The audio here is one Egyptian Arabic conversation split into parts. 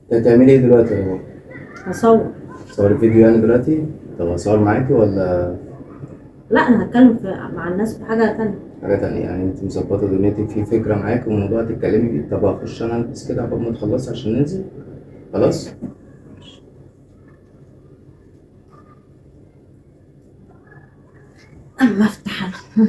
انت هتعملي ايه دلوقتي يا بابا؟ هصور تصوري فيديو يعني دلوقتي؟ طب اصور معاكي ولا لا انا هتكلم في مع الناس في حاجه تانية حاجة تانية يعني انت مظبطة دنيتك في فكرة معاكي وموضوع تتكلمي فيه طب اخش انا البس كده عقبال ما تخلصي عشان ننزل خلاص؟ اما افتح انا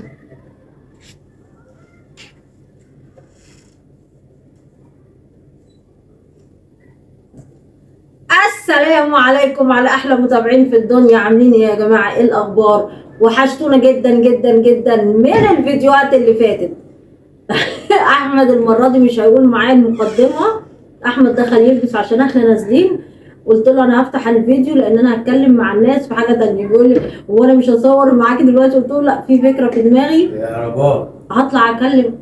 السلام عليكم على احلى متابعين في الدنيا عاملين ايه يا جماعه ايه الاخبار وحشتونا جدا جدا جدا من الفيديوهات اللي فاتت احمد المره دي مش هيقول معايا المقدمه احمد دخل يلبس عشان احنا نازلين قلت له انا هفتح الفيديو لان انا هتكلم مع الناس في حاجه تانية بيقول لي هو انا مش هصور معاكي دلوقتي قلت له لا في فكره في دماغي يا رباب هطلع اكلم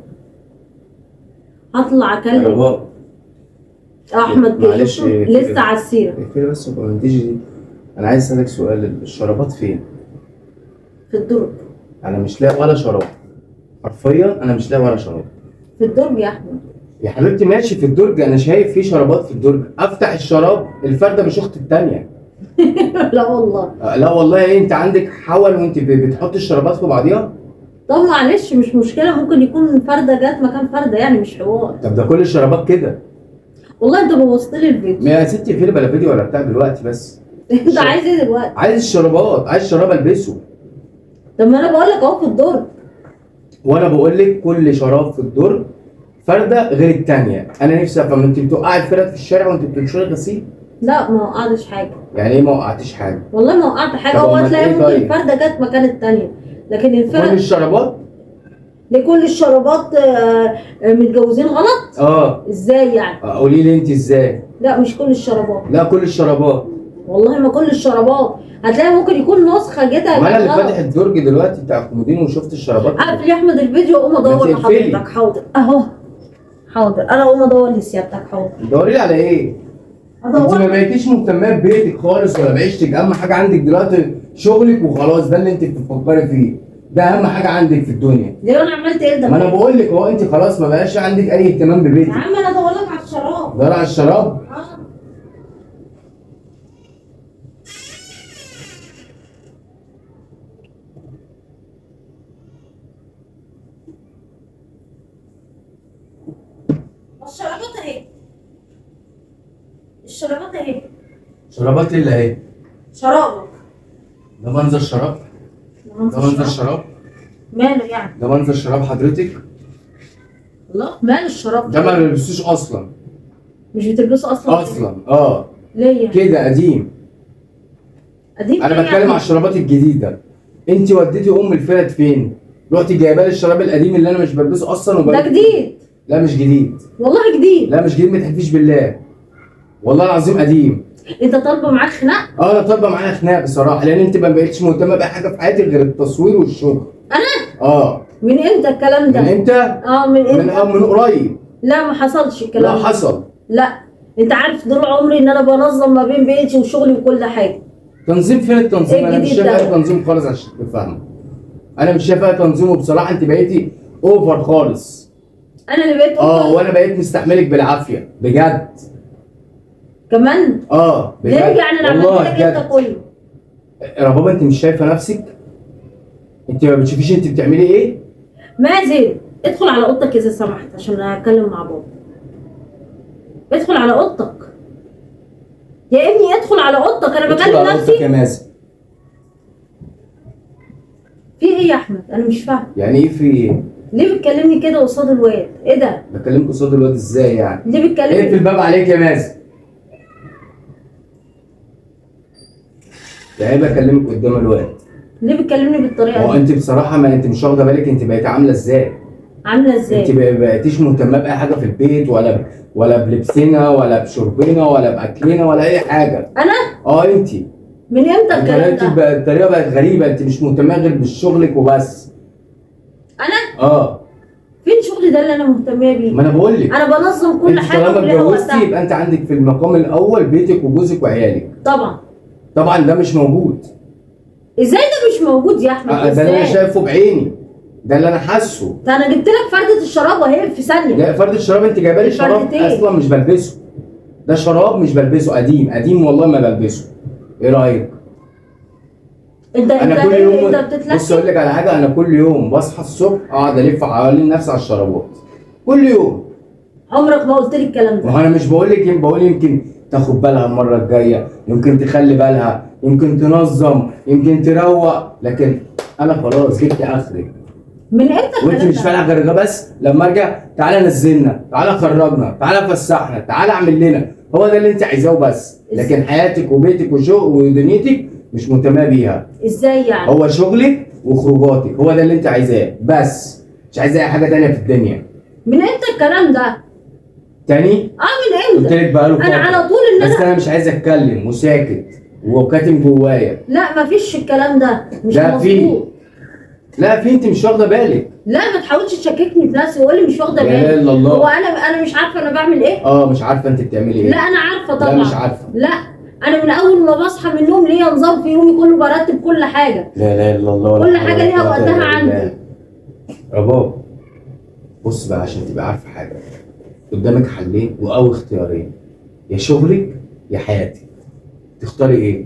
هطلع يا اكلم رباب احمد معلش، كده إيه لسه كده؟ على السيره اقفلي بس البرمنتيج دي انا عايز اسألك سؤال الشرابات فين؟ في الدرج انا مش لاقي ولا شراب حرفيا انا مش لاقي ولا شراب في الدرج يا احمد يا حبيبتي ماشي في الدرج انا شايف في شرابات في الدرج افتح الشراب الفردة مش اخت التانية لا والله أه، لا والله ايه انت عندك حول وانت ب- بتحط الشرابات في بعضيها طب معلش مش مشكله ممكن يكون فرده جت مكان فرده يعني مش حوار طب ده كل الشرابات كده والله انت بوظت لي الفيديو ما يا ستي فين بلا فيديو ولا بتاع دلوقتي بس انت عايز ايه دلوقتي عايز الشرابات عايز شراب البسه طب ما انا بقول لك اهو في الدرج وانا بقول لك كل شراب في الدرج فرده غير التانية انا نفسي افهم انت بتوقعي الفرد في الشارع وانت بتنشري غسيل لا ما وقعتش حاجه يعني ايه ما وقعتيش حاجه والله ما وقعت حاجه طب هو أمال تلاقي إيه ممكن طيب؟ الفرده جت مكان التانية لكن كل الفرد الشرابات لكل الشرابات آه، آه، متجوزين غلط اه ازاي يعني آه، قولي لي انت ازاي لا مش كل الشرابات لا كل الشرابات والله ما كل الشرابات هتلاقي ممكن يكون نسخه جت ما انا اللي غلط. فاتح الدرج دلوقتي بتاع الكومودين وشفت الشرابات اقفل يا احمد الفيديو واقوم ادور ما تقفلي. لحضرتك حاضر اهو حاضر انا اقوم ادور لسيادتك حاضر دوري لي على ايه؟ انت ما ادور بقيتيش مهتمه ببيتك خالص ولا بعيشتك اهم حاجه عندك دلوقتي شغلك وخلاص ده اللي انت بتفكري فيه ده اهم حاجه عندك في الدنيا ليه انا عملت ايه ده ما انا بقول لك هو انت خلاص ما بقاش عندك اي اهتمام يا ببيتك عم انا ادور لك على الشراب دور على الشراب آه. الشرابات اهي الشرابات اهي شرابات اللي اهي شرابك ده منظر شراب ده ده منظر شراب ماله يعني ده منظر شراب حضرتك الله مال الشراب ده ما بلبسوش اصلا مش بتلبسه اصلا اصلا اه ليه يعني؟ كده قديم قديم انا إيه بتكلم يعني؟ على الشرابات الجديده انت وديتي ام الفرد فين رحتي جايبه لي الشراب القديم اللي انا مش بلبسه اصلا ده وبلبسه جديد لا مش جديد والله جديد لا مش جديد ما تحلفيش بالله والله العظيم قديم انت طالبه معاك خناق اه انا طالبه معايا خناق بصراحه لان انت ما بقتش مهتمه باي حاجه في حياتك غير التصوير والشغل انا اه من امتى الكلام من ده امتى اه من من امتى آه من قريب لا ما حصلش لا الكلام ده حصل لا انت عارف طول عمري ان انا بنظم ما بين بيتي وشغلي وكل حاجه تنظيم فين التنظيم إيه انا مش الجديد شايف ده؟ اي تنظيم خالص عشان تفهم انا مش شايف اي تنظيم وبصراحه انت بقيتي اوفر خالص انا اللي بقيت اه أوفر. وانا بقيت مستحملك بالعافيه بجد كمان اه بجد ليه يعني انا عملت والله لك انت بجد كله يا بابا انت مش شايفه نفسك انت ما بتشوفيش انت بتعملي ايه مازن ادخل على اوضتك اذا سمحت عشان هتكلم مع بابا ادخل على اوضتك يا ابني ادخل على اوضتك انا ادخل بكلم على اوضتك نفسي يا مازن في ايه يا احمد انا مش فاهم يعني ايه في ايه ليه بتكلمني كده قصاد الواد ايه ده بكلمك قصاد الواد ازاي يعني ليه اقفل بتكلمني الباب عليك يا مازن يعني بكلمك قدام الواد ليه بتكلمني بالطريقه هو دي انت بصراحه ما انت مش واخده بالك انت بقيتي عامله ازاي عامله انت ازاي ما بقيتيش مهتمه باي حاجه في البيت ولا ب... ولا بلبسنا ولا بشربنا ولا باكلنا ولا اي حاجه انا اه انت من امتى الكلام طريقتك ده بقى الطريقه بقت غريبه انت مش مهتمه غير بشغلك وبس انا اه فين شغلي ده اللي انا مهتمه بيه ما انا بقول لك انا بنظم كل انت حاجه طالما وليها اتجوزتي وقتها يبقى انت عندك في المقام الاول بيتك وجوزك وعيالك طبعا طبعا ده مش موجود ازاي ده مش موجود يا احمد آه، ده اللي انا ازاي شايفه بعيني ده اللي انا حاسه ده انا جبت لك فرده الشراب وهي في ثانيه ده فرد الشراب انت جايبه لي شراب الفردتين. اصلا مش بلبسه ده شراب مش بلبسه قديم قديم والله ما بلبسه ايه رايك انت انت انا كل إيه؟ يوم انت بص اقول بتتلكك لك على حاجه انا كل يوم بصحى الصبح اقعد الف حوالين نفسي على الشرابات كل يوم عمرك ما قلت لي الكلام ما ده هو انا مش بقول لك بقول يمكن تاخد بالها المره الجايه يمكن تخلي بالها يمكن تنظم يمكن تروق لكن انا خلاص جبت اخري من امتى وانت الكلام مش ده؟ فارقه غير ده بس لما ارجع تعالى نزلنا تعالى خرجنا تعالى فسحنا تعالى اعمل لنا هو ده اللي انت عايزاه بس لكن حياتك وبيتك وشغل ودنيتك مش مهتمه بيها ازاي يعني؟ هو شغلك وخروجاتك هو ده اللي انت عايزاه بس مش عايزه اي حاجه تانية في الدنيا من امتى الكلام ده؟ تاني اه من قلت امتى؟ لك بقاله انا فتره على طول ان بس انا انا مش عايز اتكلم وساكت وكاتم جوايا لا مفيش الكلام ده مش لا، في. مظبوط لا في انت مش واخده بالك لا ما تحاولش تشككني في نفسي وقول لي مش واخده لا اله بالي الا هو الله انا انا مش عارفه انا بعمل ايه؟ اه مش عارفه انت بتعملي ايه لا انا عارفه لا طبعا مش عارفه لا انا من اول ما بصحى من النوم ليا نظام في يومي كله برتب كل حاجه لا اله الا الله ولا كل حول حاجة ولا ليها قوة وقتها إلا بالله. عندي. رباب بص بقى عشان تبقى عارفه حاجه قدامك حلين او اختيارين يا شغلك يا حياتك تختاري ايه؟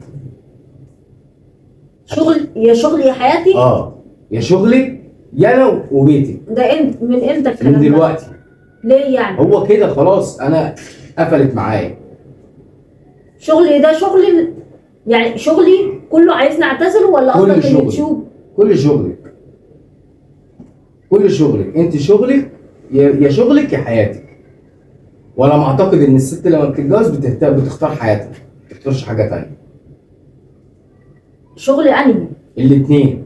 شغل يا شغل يا حياتي اه يا شغلك يا انا وبيتك ده امتى من امتى الكلام من ده؟ دلوقتي ليه يعني؟ هو كده خلاص انا قفلت معايا شغلي ده شغلي يعني شغلي كله عايزني اعتذر ولا كل قصدك شغلي. اليوتيوب؟ كل شغلك كل شغلك انت شغلك يا يا شغلك يا حياتك وانا معتقد ان الست لما بتتجوز بتهت- بتختار حياتها ما بتختارش حاجه تانية شغلي انهي؟ الاثنين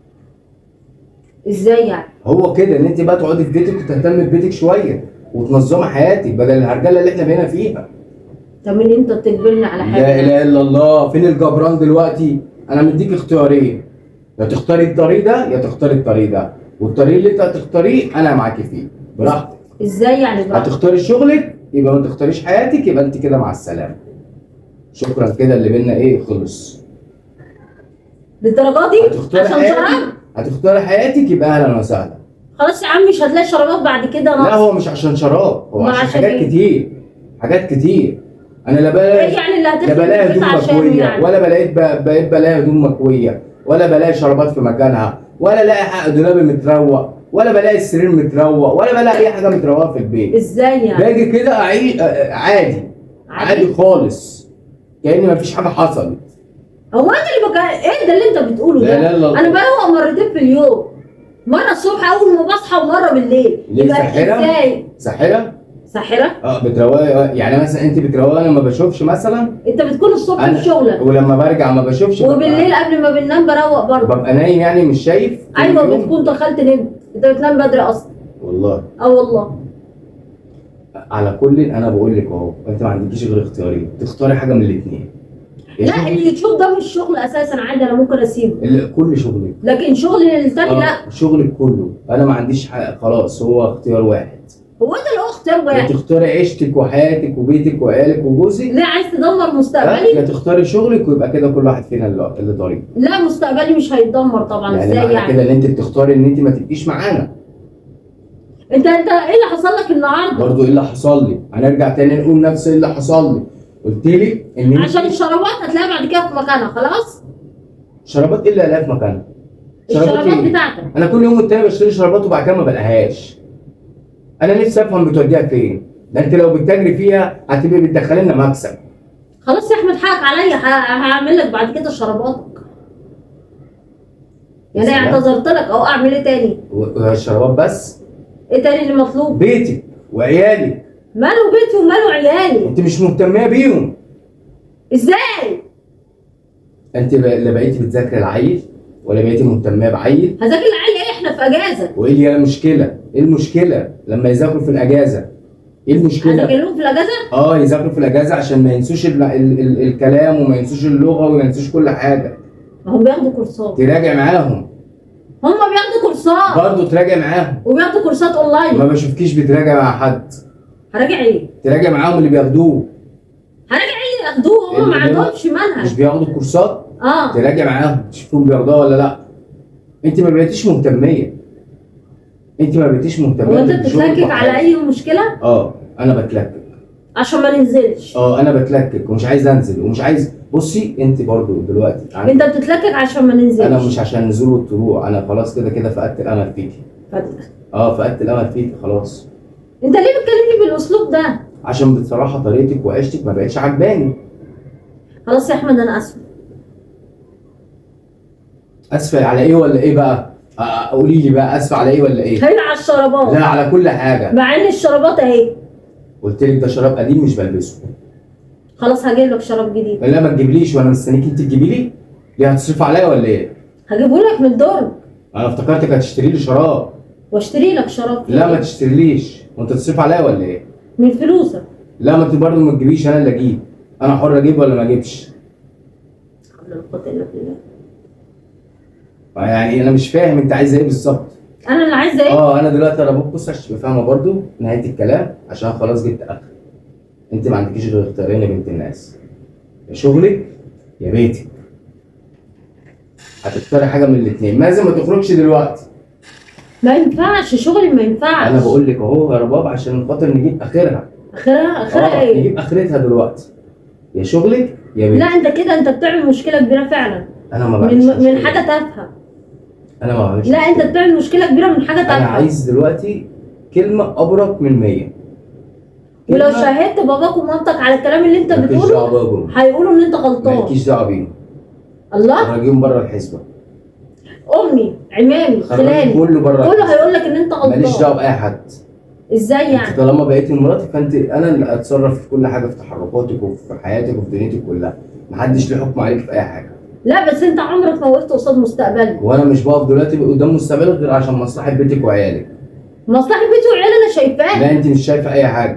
ازاي يعني؟ هو كده ان انت بقى تقعدي في بيتك وتهتمي ببيتك شويه وتنظمي حياتك بدل الهرجله اللي احنا بقينا فيها طب من امتى بتجبرني على لا حاجه؟ اله الا الله فين الجبران دلوقتي انا مديك اختيارين يا تختاري الطريق ده يا تختاري الطريق ده والطريق اللي انت هتختاريه انا معاكي فيه براحتك ازاي يعني بقى؟ هتختاري شغلك يبقى ما تختاريش حياتك يبقى انت كده مع السلامه شكرا كده اللي بينا ايه خلص للدرجه دي؟ هتختاري عشان حياتك شراب؟ هتختاري حياتك يبقى اهلا وسهلا خلاص يا عم مش هتلاقي شرابات بعد كده لا ناقص هو مش عشان شراب هو ما عشان عشان حاجات ايه؟ كتير حاجات كتير انا لا ايه بلاقي يعني اللي لا هتدخل بلاقي البيت هدوم عشانه مكويه يعني؟ ولا بلاقي ب- بقيت بلاقي هدوم مكويه ولا بلاقي شرابات في مكانها ولا الاقي حق دولاب متروق ولا بلاقي السرير متروق ولا بلاقي اي حاجه متروقه في البيت ازاي يعني؟ باجي كده اعيش عادي عادي خالص كأن مفيش حاجه حصلت هو انت اللي بكا... ايه ده اللي انت بتقوله لا ده؟ لا لا انا بروق مرتين في اليوم مره الصبح اول ما بصحى ومره بالليل ليه يبقى ساحرة؟ ازاي؟ ساحره ساحره؟ اه بتروقي يعني مثلا انت بتروقي انا ما بشوفش مثلا انت بتكون الصبح انا في شغلك ولما برجع ما بشوفش ببقى- وبالليل قبل ما بننام بروق برضه ببقى نايم يعني مش شايف طول ايوه اليوم. بتكون دخلت نمت انت بتنام بدري اصلا والله اه والله على كل انا بقول لك اهو انت ما عندكيش غير اختيارين تختاري حاجه من الاثنين لا اليوتيوب ده مش شغل اساسا عادي انا ممكن اسيبه اللي كل شغلك لكن شغل التاني لا اه شغلك كله انا ما عنديش حق خلاص هو اختيار واحد هو انت اللي هو اختيار يا واحد تختاري عيشتك وحياتك وبيتك وعيالك وجوزك ليه عايز تدمر ها؟ مستقبلي؟ يا تختاري شغلك ويبقى كده كل واحد فينا اللي اللي طريق لا مستقبلي مش هيتدمر طبعا يعني ازاي معنى يعني؟ كده ان انت بتختاري ان انت ما تبقيش معانا انت انت ايه اللي حصل لك النهارده؟ برضو ايه اللي حصل لي هنرجع تاني نقول نفس اللي حصل لي قلت لك ان انت عشان الشرابات هتلاقيها بعد كده في مكانها خلاص؟ شرابات ايه اللي الاقيها في مكانها الشرابات ايه بتاعتك انا كل يوم والتاني بشتري شرابات وبعد كده ما بلاقيهاش انا نفسي افهم بتوديها فين ده انت لو بتجري فيها هتبقي بتدخلي لنا مكسب خلاص يا احمد حقك عليا ه- هعمل لك بعد كده شراباتك يعني يا سلام. اعتذرت لك اهو اعمل ايه تاني؟ والشرابات بس ايه تاني اللي مطلوب؟ بيتك وعيالك ماله بيتي وماله عيالي؟ انت مش مهتميه بيهم ازاي؟ انت ب- لا بقيتي بتذاكري العيل ولا بقيتي مهتميه بعيل هذاكر العيال ايه احنا في اجازه؟ وايه اللي هي المشكله ايه المشكله لما يذاكروا في الاجازه ايه المشكله هذاكرهم في الاجازه؟ اه يذاكروا في الاجازه عشان ما ينسوش ال ال ال الكلام وما ينسوش اللغه وما ينسوش كل حاجه ما هم بياخدوا كورسات تراجع معاهم هم بياخدوا كورسات برضه تراجع معاهم وبياخدوا كورسات اونلاين ما بشوفكيش بتراجع مع حد هراجع ايه؟ تراجع معاهم اللي بياخدوه هراجع ايه اللي ياخدوه هم ما اللي- عندهمش منهج مش بياخدوا كورسات اه تراجع معاهم تشوفهم بياخدوها ولا لا انت ما بقيتيش مهتميه انت ما بقيتيش مهتميه هو انت بالشغل بتتلكك على وحياتك. اي مشكله؟ اه انا بتلكك عشان ما ننزلش اه انا بتلكك ومش عايز انزل ومش عايز بصي انت برضو دلوقتي عندك- انت بتتلكك عشان ما ننزلش انا مش عشان نزول والطلوع انا خلاص كده كده فقدت الامل فيكي فت- اه فقدت الامل فيكي خلاص انت ليه بتكلمني بالاسلوب ده عشان بصراحه طريقتك وعيشتك ما بقتش عجباني خلاص يا احمد انا اسف اسفه على ايه ولا ايه بقى آه، قولي لي بقى اسفه على ايه ولا ايه هنا على الشرابات لا على كل حاجه مع ان الشرابات اهي قلت لك ده شراب قديم مش بلبسه خلاص هجيب لك شراب جديد لا ما تجيبليش وانا مستنيك انت تجيبي لي ليه هتصرف عليا ولا ايه هجيبه لك من الدرج انا افتكرتك هتشتري لي شراب واشتري لك شراب لا ما تشتريليش وانت تصرف عليا ولا ايه من فلوسك لا ما انت برضه ما تجيبيش انا اللي اجيب انا حر اجيب ولا ما اجيبش حول ولا قوة الا بالله يعني انا مش فاهم انت عايزه ايه بالظبط انا اللي عايزه ايه اه انا دلوقتي انا ببص عشان تبقى فاهمه برضه نهايه الكلام عشان خلاص جبت اخر انت ما عندكيش غير اختيارين يا بنت الناس يا شغلك يا بيتك هتختاري حاجه من الاثنين لازم ما تخرجش دلوقتي ما ينفعش شغلي ما ينفعش انا بقول لك اهو يا رباب عشان خاطر نجيب اخرها اخرها اخرها اه ايه نجيب اخرتها دلوقتي يا شغلك يا بيتك لا انت كده انت بتعمل مشكله كبيره فعلا انا ما من بعملش من مشكلة. حاجه تافهه انا ما بعملش لا انت مشكلة. بتعمل مشكله كبيره من حاجه انا تافهه عايز دلوقتي كلمه ابرك من 100 ولو كلمة شاهدت باباك ومامتك على الكلام اللي انت مالكيش بتقوله دعوه بيهم هيقولوا ان انت غلطان مالكيش دعوه بيهم الله خرجيهم بره الحسبه امي عمامي خرجي خلاني كله بره كله الحسبة. هيقول لك ان انت ماليش غلطان دعوه باي حد ازاي انت يعني طالما بقيتي مراتي فانت انا اللي اتصرف في كل حاجه في تحركاتك وفي حياتك وفي دنيتك كلها محدش له حكم عليك في اي حاجه لا بس انت عمرك ما وقفت قصاد مستقبلي وانا مش بقف دلوقتي قدام مستقبلك غير عشان مصلحه بيتك وعيالك مصلحه بيتي وعيالي انا شايفاها لا انت مش شايفه اي حاجه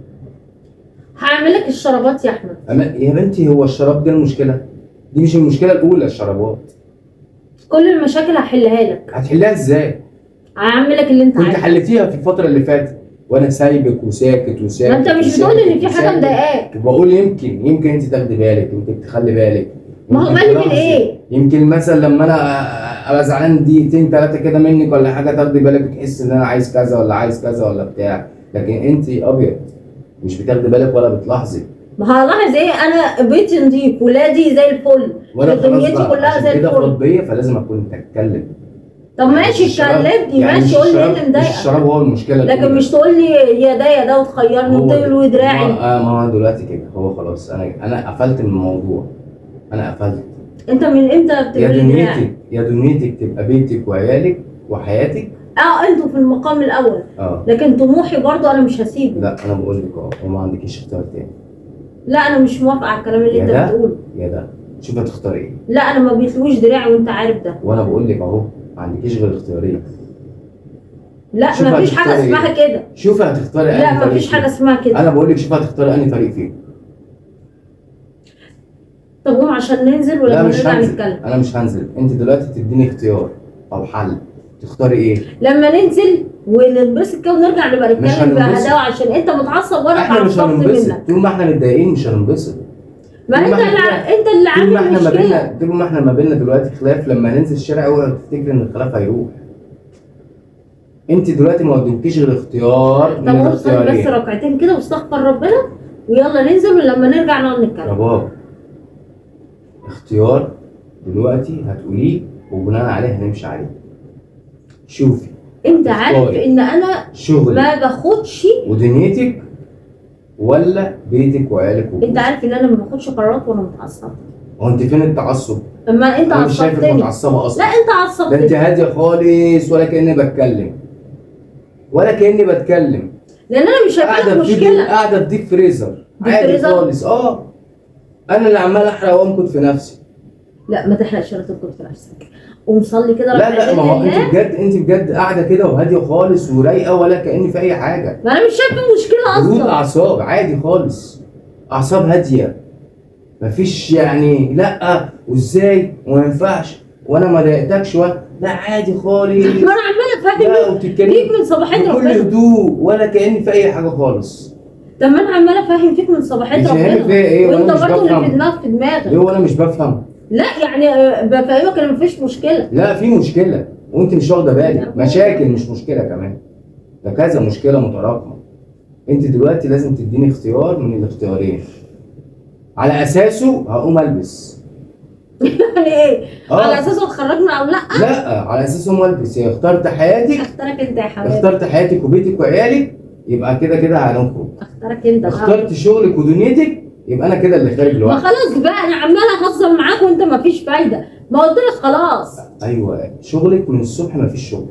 هعمل لك الشرابات يا احمد أما يا بنتي هو الشراب ده المشكله دي مش المشكله الاولى الشرابات كل المشاكل هحلها لك هتحلها ازاي هعمل لك اللي انت كنت عايزه حلتيها في الفتره اللي فاتت وانا سايبك وساكت وساكت ما انت مش وساكت بتقول ان في حاجه وساكت. مضايقاك بقول يمكن يمكن انت تاخدي بالك يمكن تخلي بالك ما هو يمكن بالي من تلاحظي. ايه؟ يمكن مثلا لما انا ابقى زعلان دقيقتين ثلاثه كده منك ولا حاجه تاخدي بالك وتحس ان انا عايز كذا ولا عايز كذا ولا بتاع لكن انت ابيض مش بتاخدي بالك ولا بتلاحظي ما هلاحظ ايه انا بيتي نضيف ولادي زي الفل وانا خلاص دنيتي بقى كلها عشان زي كده الفل. فاض بيا فلازم اكون اتكلم طب ماشي الشراب- كلمني يعني ماشي مش قول لي ايه الشراب- اللي مش مضايقك الشراب هو المشكله لكن الأولى. مش تقول لي يا ده يا ده وتخيرني هو وتقول ما ودراعي آه ما هو دلوقتي كده هو خلاص انا انا قفلت من الموضوع انا قفلت انت من امتى يا بتقول لي دراعي دنيتك يا دنيتك تبقى بيتك وعيالك وحياتك اه انتوا في المقام الاول اه لكن طموحي برضو انا مش هسيبه لا انا بقول لك اه وما عندكيش اختيار تاني لا انا مش موافقه على الكلام اللي يا انت ده؟ بتقوله يا ده شوف هتختاري ايه لا انا ما بيتلوش دراعي وانت عارف ده وانا بقول لك اهو ما عندكيش غير اختيارين لا شوف ما فيش حاجه هتختاري اسمها كده شوف هتختاري لا انهي ما فريق فيش حاجه فيهم. اسمها كده انا بقول لك شوف هتختاري انهي فريق فيهم طب قوم عشان ننزل لا ولما مش نرجع هنزل نتكلم انا مش هنزل انت دلوقتي تديني اختيار او حل تختاري ايه لما ننزل وننبسط كده ونرجع نبقى مش نتكلم هننبسط. بهداوه عشان انت متعصب وانا احنا مش اتعصبت هننبسط منك طول ما احنا متضايقين مش هننبسط ما طول انت ما احنا اللي كده- انت اللي طول ما عامل احنا ما مشكله بيننا طول ما احنا ما بيننا دلوقتي خلاف لما ننزل الشارع اوعى تفتكر ان الخلاف هيروح انت دلوقتي ما قدمتيش غير اختيار طب من قوم صلي بس الاختيارين ركعتين كده واستغفر ربنا ويلا ننزل ولما نرجع نقعد نتكلم رباب اختيار دلوقتي هتقوليه وبناء عليه هنمشي عليه شوفي انت عارف اختاري. ان انا شغلك ما باخدش ودنيتك ولا بيتك وعيالك وجوزك انت عارف ان انا ما باخدش قرارات وانا متعصبه هو انت فين التعصب؟ اما انت انا مش شايفك عصبتني متعصبه اصلا لا انت ده انت عصبتني هاديه خالص ولا كاني بتكلم ولا كاني بتكلم لان انا مش شايفه قاعده لك في ديب مشكله قاعده في ديب فريزر ديب عادي فريزر؟ خالص اه انا اللي عمال احرق وامكت في نفسي لا ما تحرقش لا تركض في نفسك قوم صلي كده لا لا ركعتين ما هو لله. انت بجد انت بجد قاعده كده وهاديه خالص ورايقه ولا كاني في اي حاجه ما انا مش شايفه مشكله هدوء اصلا اعصاب عادي خالص اعصاب هاديه مفيش يعني لا وازاي وما ينفعش وانا ما ضايقتكش ولا لا عادي خالص ما انا عماله لا افهم وبتتكلمي فيك من صباحيه بكل ربنا هدوء ولا كاني في اي حاجه خالص طب ما انا عماله افهم فيك من صباحيه مش فاهم ربنا فيها ايه وانت وانا مش برضه اللي في بفهم دماغك في ليه دماغك وانا مش بفهم لا يعني آه، بفهمك ان مفيش مشكله لا في مشكله وانت مش واخده بالك مشاكل مش مشكله كمان ده كذا مشكله متراكمه انت دلوقتي لازم تديني اختيار من الاختيارين على اساسه هقوم البس يعني ايه آه. على اساس اتخرجنا او لا لا على اساس هقوم البس يا اخترت حياتك اختارك انت يا حبيبي اخترت حياتك وبيتك وعيالك يبقى كده كده هنخرج اختارك انت بقى. اخترت شغلك ودنيتك يبقى انا كده اللي خارج ما لوحدي خلاص بقى انا عماله اهزر معاك وانت ما فيش فايده ما قلت لك خلاص ايوه شغلك من الصبح ما فيش شغل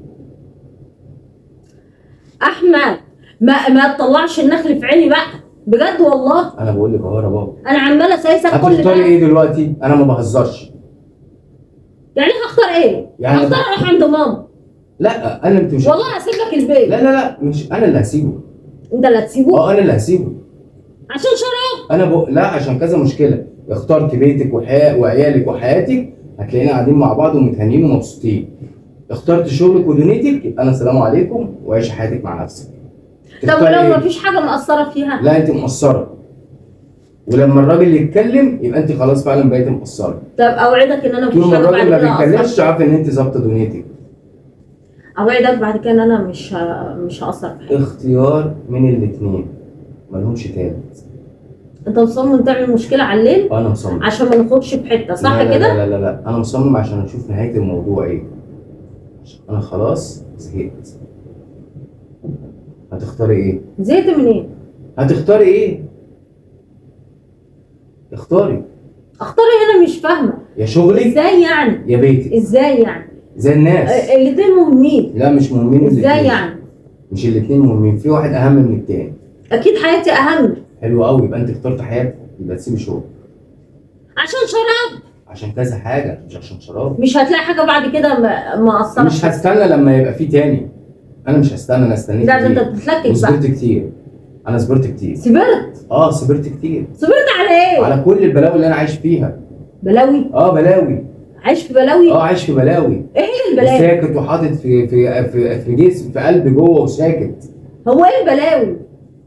احمد ما ما تطلعش النخل في عيني بقى بجد والله انا بقول لك اهو يا بابا انا عماله سايسك كل هتختاري ده ايه دلوقتي انا ما بهزرش يعني هختار ايه؟ يعني هختار اروح عند ماما لا انا انت مش والله هسيب لك البيت لا لا لا مش انا اللي هسيبه انت اللي هتسيبه اه انا اللي هسيبه عشان شراب انا بق... لا عشان كذا مشكله اخترت بيتك وحياة وعيالك وحياتك هتلاقينا قاعدين مع بعض ومتهانين ومبسوطين اخترت شغلك ودنيتك يبقى انا سلام عليكم وعيش حياتك مع نفسك طب تختاري ولو إيه؟ ما فيش حاجه مأثره فيها لا انت مقصره ولما الراجل يتكلم يبقى انت خلاص فعلا بقيت مقصره طب اوعدك ان انا طول مفيش ما حاجه بعد الراجل ما كده بيتكلمش هأثر تعرف ان انت ظابطه دنيتك اوعدك بعد كده ان انا مش ه... مش هأثر في حاجه اختيار من الاثنين ملهمش تالت انت مصمم تعمل مشكله على الليل انا مصمم عشان ما نخرجش في حته صح لا لا كده؟ لا لا لا لا انا مصمم عشان اشوف نهايه الموضوع ايه عشان انا خلاص زهقت هتختاري ايه زهقت منين؟ هتختاري ايه اختاري اختار ايه انا مش فاهمه يا شغلك ازاي يعني؟ يا بيتك ازاي يعني؟ زي الناس الاثنين مهمين لا مش مهمين ازاي الاتنين. يعني؟ مش الاثنين مهمين في واحد اهم من التاني اكيد حياتي اهم حلو قوي يبقى انت اخترت حياتك يبقى تسيبي شغل عشان شراب عشان كذا حاجه مش عشان شراب مش هتلاقي حاجه بعد كده م- مقصره مش هستنى لما يبقى في تاني انا مش هستنى انا استنيت لا ده انت كتير بتتلكك بقى وصبرت كتير انا صبرت كتير صبرت اه صبرت كتير صبرت على ايه؟ على كل البلاوي اللي انا عايش فيها بلاوي اه بلاوي عايش في بلاوي اه عايش في بلاوي ايه هي البلاوي؟ ساكت وحاطط في في في في جسم في قلبي جوه وساكت هو ايه البلاوي؟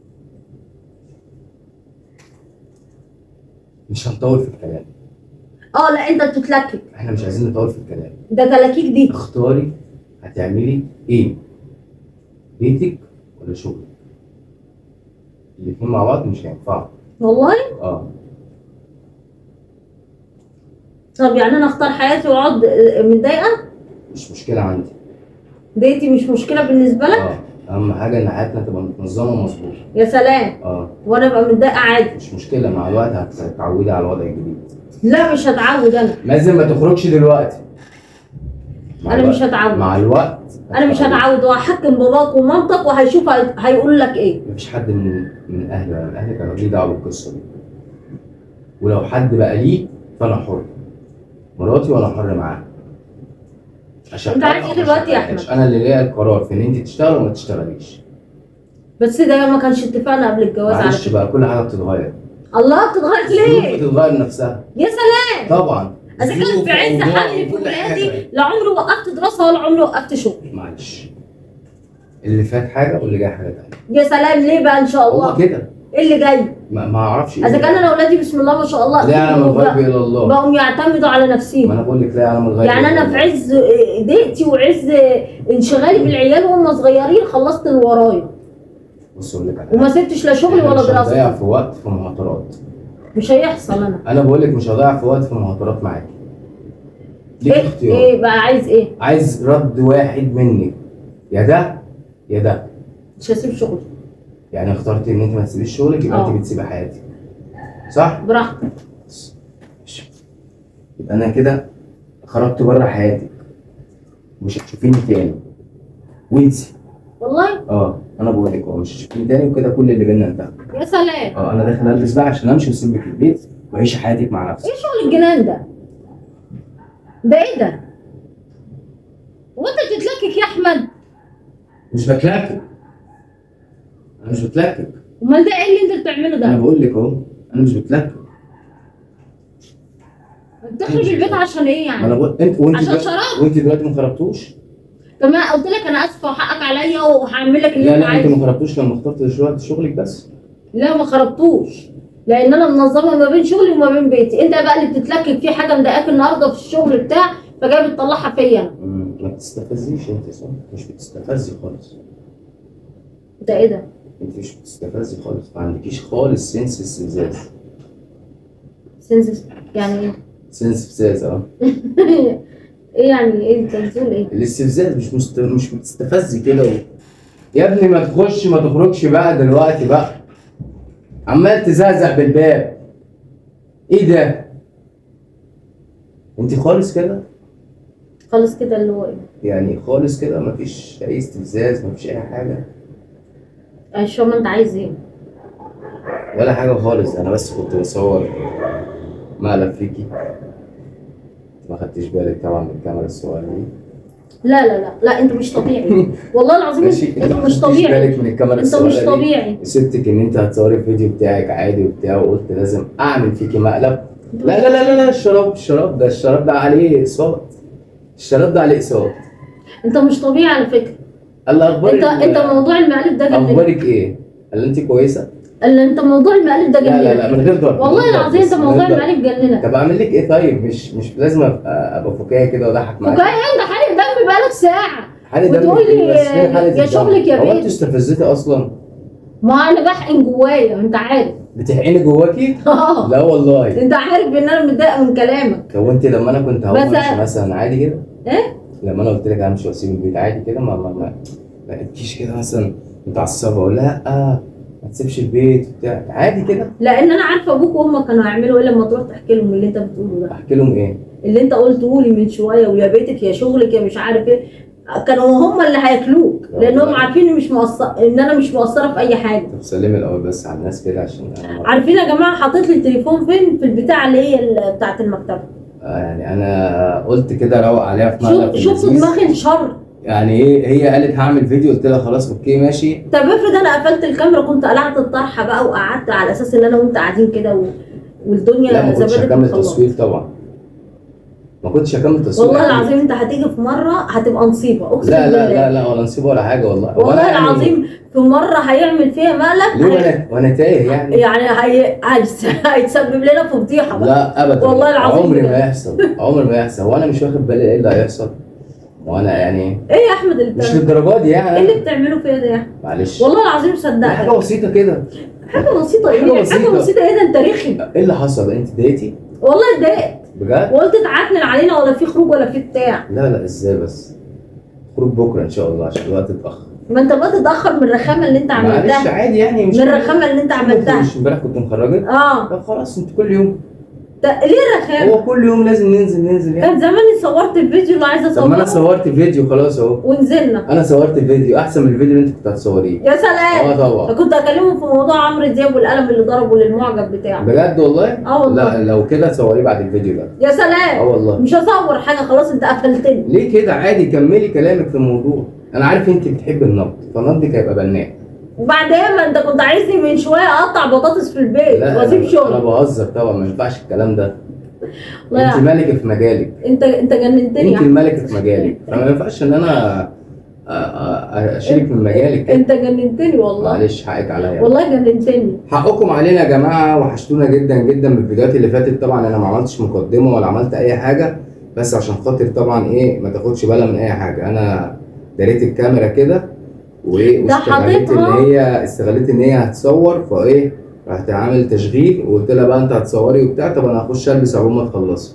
مش هنطول في الكلام اه لا انت بتتلكك احنا مش عايزين نطول في الكلام ده تلاكيك دي اختاري هتعملي ايه بيتك ولا شغلك الاتنين مع بعض مش هينفعوا والله اه طب يعني انا اختار حياتي واقعد آه، متضايقه مش مشكله عندي ديتي مش مشكله بالنسبه لك اه اهم حاجه ان حياتنا تبقى متنظمه ومظبوطه يا سلام اه وانا ابقى متضايقه عادي مش مشكله مع الوقت هتتعودي على الوضع الجديد لا مش هتعود انا لازم ما تخرجش دلوقتي مع انا الوقت. مش هتعود مع الوقت انا مش هتعود وهحكم باباك ومامتك وهيشوف هي- هيقول لك ايه مفيش حد من من اهلي ولا من اهلك انا ليه دعوه بالقصه دي ولو حد بقى ليه فانا حر مراتي وانا حر معاها عشان أنت عايز إيه دلوقتي يا أحمد؟ انا اللي ليا القرار في ان انت تشتغل وما تشتغليش بس ده ما كانش اتفقنا قبل الجواز على معلش فكره بقى كل حاجه بتتغير الله بتتغير الظروف ليه؟ بتتغير نفسها يا سلام طبعا اذا كان ظروف في عز وأوضاع حالي في وكل ولادي حاجة. لا عمري وقفت دراسه ولا عمري وقفت شغل معلش اللي فات حاجه واللي جاي حاجه تانيه يا سلام ليه بقى ان شاء هو الله كده ايه اللي جاي ما, ما اعرفش اذا كان انا اولادي بسم الله ما شاء الله لا يعلم بقوا- الغيب الا الله بقوا يعتمدوا على ما نفسهم انا بقول لك لا يعلم الغيب يعني إلا انا في الله. عز ضيقتي وعز انشغالي بالعيال وهم صغيرين خلصت اللي ورايا بص اقول لك على وما حاجة. سبتش لا شغلي إحنا ولا مش هنضيع دراسه في وقت في مهاترات مش هيحصل انا انا بقول لك مش هضيع في وقت في مهاترات معاكي ليك ايه اختيار ايه بقى عايز ايه عايز رد واحد منك يا ده يا ده مش هسيب شغلي يعني اخترتي ان انت ما تسيبيش شغلك يبقى آه. انت بتسيبي حياتك صح براحتك ماشي. يبقى انا كده خرجت بره حياتك مش هتشوفيني تاني وانسي والله اه انا بقول لك اه مش هتشوفيني تاني وكده كل اللي بينا انتهى يا سلام اه انا داخل البس بقى عشان امشي واسيب لك البيت وعيشي حياتك مع نفسك ايه شغل الجنان ده ده ايه ده وانت بتتلكك يا احمد مش بتلكك انا مش بتلكك امال ده ايه اللي انت بتعمله انا ده بقول لك اهو انا مش بتلكك بتخرج البيت عشان ايه ما انا يعني بقول انت وانت عشان دلوقتي- شراب وانت دلوقتي ما خرجتوش طب ما قلت لك انا اسفه وحقك عليا وهعمل لك اللي لا انت لا انت عايزه ما خرجتوش لما اخترت دلوقتي شغلك بس لا ما خربتوش لان انا منظمه ما بين شغلي وما بين بيتي انت بقى اللي بتتلكك في حاجه مضايقاك النهارده في الشغل بتاع فجاي بتطلعها فيا انا مم، ما بتستفزيش انت صح مش بتستفزي خالص ده ايه ده؟ انت مش بتستفزي خالص ما عندكيش خالص سنس استفزاز سنسس يعني ايه؟ سنس استفزاز اه ايه يعني ايه انت بتقول ايه؟ الاستفزاز مش مست... مش بتستفزي كده و... يا ابني ما تخش ما تخرجش بقى دلوقتي بقى عمال تزعزع بالباب ايه ده انت خالص كده خالص كده اللي هو ايه؟ يعني خالص كده مفيش اي استفزاز مفيش اي حاجه يعني شو ما انت عايز ايه؟ ولا حاجه خالص انا بس كنت بصور مقلب فيكي ما خدتش بالك طبعا من الكاميرا الصغيره دي لا لا لا لا انت مش طبيعي والله العظيم ماشي انت ما مش خدتش طبيعي بالك من الكاميرا انت الصغيره مش دي. طبيعي سبتك ان انت هتصوري الفيديو بتاعك عادي وبتاع وقلت لازم اعمل فيكي مقلب لا لا لا لا, لا الشراب الشراب ده الشراب ده عليه اقساط الشراب ده عليه اقساط انت مش طبيعي على فكره الله اخبارك انت انت موضوع المقالب ده جنني اخبارك ايه؟ هل انت كويسه؟ اللي انت موضوع المقالب ده لا لا جنني لا من غير ضرب والله من غير ضرب العظيم بس، انت من موضوع غير ضرب. المقالب جننك طب اعمل لك ايه طيب مش مش لازم ابقى ابقى فكاهي كده واضحك معاك وكاي انت حالق دم بقالك ساعه حالة دم وتقول لي إيه بس؟ فين حالة يا الدم؟ شغلك يا هو بيت. انت استفزتي اصلا؟ ما انا بحقن جوايا انت عارف بتحقني جواكي؟ اه لا والله انت عارف ان انا متضايقه من كلامك هو انت لما انا كنت هقوم بس- امشي مثلا عادي كده ايه لما انا قلت لك امشي واسيب البيت عادي كده ما ما ما ما لقيتكيش كده مثلا متعصبه اقول لا ما تسيبش البيت وبتاع عادي كده لان انا عارفه ابوك وامك كانوا هيعملوا ايه لما تروح تحكي لهم اللي انت بتقوله ده احكي لهم ايه اللي انت قلته لي من شويه ويا بيتك يا شغلك يا مش عارف ايه كانوا هم اللي هياكلوك لا لانهم والله. عارفين إن مش مقصر ان انا مش مقصره في اي حاجه طب سلمي الاول بس على الناس كده عشان انا مرة- عارفين يا جماعه حاطط لي التليفون فين في البتاع اللي هي ال- بتاعه المكتبه آه يعني انا قلت كده روق عليها في مقلب شوف شوف لذيذ. دماغي الشر يعني ايه هي قالت هعمل فيديو قلت لها خلاص اوكي ماشي طب افرض انا قفلت الكاميرا كنت قلعت الطرحه بقى وقعدت على اساس ان انا وانت قاعدين كده و... والدنيا لا ما كنتش زبادي في هكمل الخلاط. تصوير طبعا ما كنتش هكمل تصوير والله أكيد. العظيم انت هتيجي في مره هتبقى نصيبه اقسم لا بالله لا لا لا ولا نصيب ولا حاجه والله هو أنا والله يعني- العظيم في مره هيعمل فيها مقلب ليه هي- وانا وانا تايه يعني يعني هي... هيس- هيتسبب لنا في فضيحه بقى لا ابدا والله العظيم عمري كده. ما يحصل عمري ما يحصل وانا مش واخد بالي ايه اللي هيحصل وانا يعني ايه يا احمد اللي مش بتعمله للدرجه دي ايه يعني اللي بتعمله فيا ده يا احمد معلش والله العظيم دي حاجه صدقتك بسيطه كده حاجه بسيطه ايه حاجة حاجه بسيطة. بسيطه ايه ده انت رخم ايه اللي حصل انت اتضايقتي والله اتضايقت بجد وقلت تعكنن علينا ولا في خروج ولا في بتاع لا لا ازاي بس خروج بكره ان شاء الله عشان الوقت اتاخر ما انت بقى تتاخر من الرخامه اللي انت معلش عملتها عادي يعني مش من الرخامه اللي انت عملتها مش امبارح كنت مخرجك اه طب خلاص انت كل يوم ده- ليه الرخامه هو كل يوم لازم ننزل ننزل يعني كان زماني صورت الفيديو اللي عايزه طب ما انا اصوره صورت فيديو خلاص اهو ونزلنا انا صورت فيديو احسن من الفيديو اللي انت كنت هتصوريه يا سلام اه طبعا كنت اكلمه في موضوع عمرو دياب والقلم اللي ضربه للمعجب بتاعه بجد والله اه والله لا لو كده صوريه بعد الفيديو ده يا اه سلام والله مش هصور حاجه خلاص انت قفلتني ليه كده عادي كملي كلامك في الموضوع انا عارف انت بتحب النقد فنقدك هيبقى بناء وبعدين ما انت كنت عايزني من شويه اقطع بطاطس في البيت لا واسيب انا, أنا شغل بهزر طبعا ما ينفعش الكلام ده لا انت ملكه في مجالك انت انت جننتني انت يا أحمد. الملكه في مجالك فما ينفعش ان انا أ- أ- اشيلك من مجالك كده. انت جننتني والله معلش حقك عليا والله جننتني حقكم علينا يا جماعه وحشتونا جدا جدا من الفيديوهات اللي فاتت طبعا انا ما عملتش مقدمه ولا عملت اي حاجه بس عشان خاطر طبعا ايه ما تاخدش بالها من اي حاجه انا داريت الكاميرا كده وايه ده واستغليت ان حاططها. هي استغليت ان هي هتصور فايه رحت عامل تشغيل وقلت لها بقى انت هتصوري وبتاع طب انا هخش البس عقبال ما تخلصي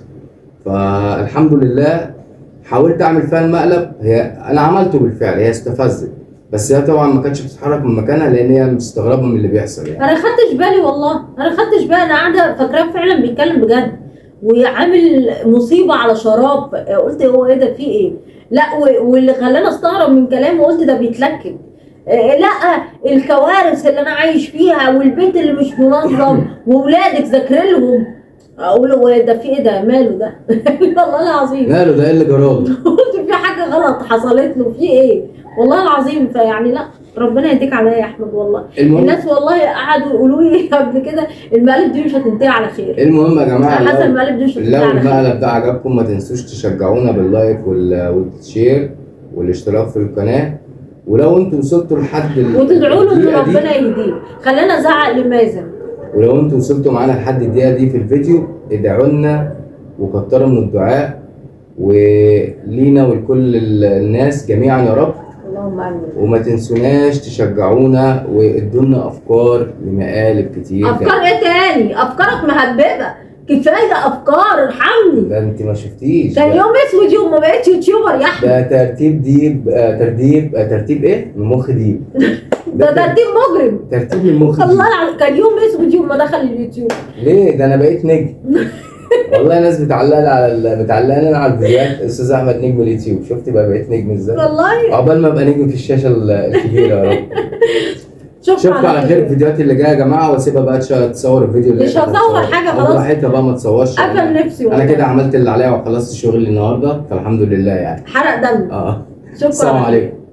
فالحمد لله حاولت اعمل فيها المقلب هي انا عملته بالفعل هي استفزت بس هي طبعا ما كانتش بتتحرك من مكانها لان هي مستغربه من اللي بيحصل يعني انا خدتش بالي والله انا خدتش بالي انا قاعده فاكراه فعلا بيتكلم بجد وعامل مصيبه على شراب قلت هو ايه ده في ايه لا و- واللي خلاني استغرب من كلامه قلت ده بيتلكك آه، لا الكوارث اللي انا عايش فيها والبيت اللي مش منظم واولادك ذاكر لهم اقول هو ده في ايه ده ماله ده والله العظيم ماله ده ايه اللي جراله قلت في حاجه غلط حصلت له في ايه والله العظيم فيعني لا ربنا يديك عليا يا احمد والله المهم الناس والله قعدوا يقولوا لي قبل كده المقالب دي مش هتنتهي على خير المهم يا انا جماعه حاسه لو, المقالب دي مش هتنتهي لو على خير المقلب ده عجبكم ما تنسوش تشجعونا باللايك وال- والشير والاشتراك في القناه ولو انتوا وصلتوا لحد ال- وتدعوا له ان الدقيقة دي- ربنا يهديه خلينا ازعق لمازن ولو انتوا وصلتوا معانا لحد الدقيقه دي في الفيديو ادعوا لنا وكتروا من الدعاء ولينا ولكل ال- الناس جميعا يا رب اللهم اللهم امين وما تنسوناش تشجعونا وادونا افكار لمقالب كتير افكار ايه تاني افكارك مهببه كفايه افكار ارحمني ده انت ما شفتيش كان ده- يوم اسود يوم ما بقيت يوتيوبر يا احمد ده ترتيب ديب آه، ترتيب آه، ترتيب ايه؟ من مخ ديب ده ترتيب مجرم ترتيب من مخ الله ديب العظيم كان يوم اسود يوم ما دخل اليوتيوب ليه؟ ده انا بقيت نجم والله ناس بتعلق لي على ال- بتعلق لي على الفيديوهات استاذ احمد نجم اليوتيوب شفت بقى بقيت نجم ازاي؟ والله عقبال ما ابقى نجم في الشاشه ال- الكبيره يا رب شوف اشوفكم على خير الفيديوهات اللي جايه يا جماعه واسيبها بقى تش- تصور الفيديو اللي مش هي هصور تصوره. حاجة أو خلاص. براحتها بقى ما تصورش قفل نفسي انا والله. كده عملت اللي عليا وخلصت شغلي النهارده فالحمد لله يعني حرق دمي اه شكرا السلام عليكم